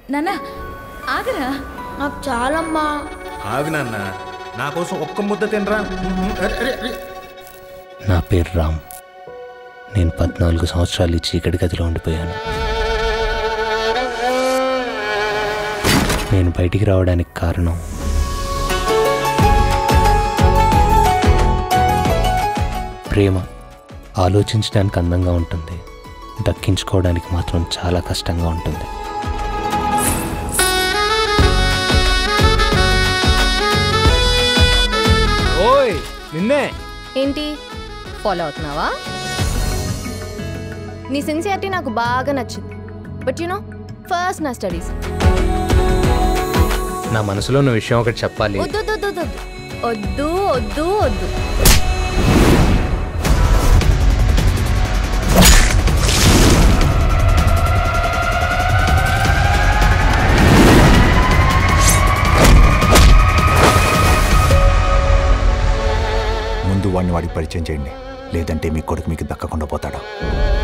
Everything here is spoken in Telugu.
నాన్న ఆగరా నాకు చాలమ్మా ఆగు నాన్న నా కోసం ఒక్క ముద్ద తినరా అరే, అరే, అరే. నా పేరు రామ్ నేను పద్నాలుగు సంవత్సరాలు ఈ చీకటి గదిలో ఉండిపోయాను నేను బయటికి రావడానికి కారణం ప్రేమ ఆలోచించడానికి అందంగా ఉంటుంది దక్కించుకోవడానికి మాత్రం చాలా కష్టంగా ఉంటుంది ఓయ్ నిన్నే ఏంటి ఫాలో అవుతున్నావా నీ సిన్సియారిటీ నాకు బాగా నచ్చింది బట్ యు నో ఫస్ట్ నా స్టడీస్ నా మనసులో ఉన్న విషయం ఒకటి చెప్పాలి వద్దు వద్దు వద్దు వద్దు వద్దు వద్దు ముందు వాడిని వాడికి పరిచయం చేయండి లేదంటే మీ కొడుకు మీకు దక్కకుండా పోతాడు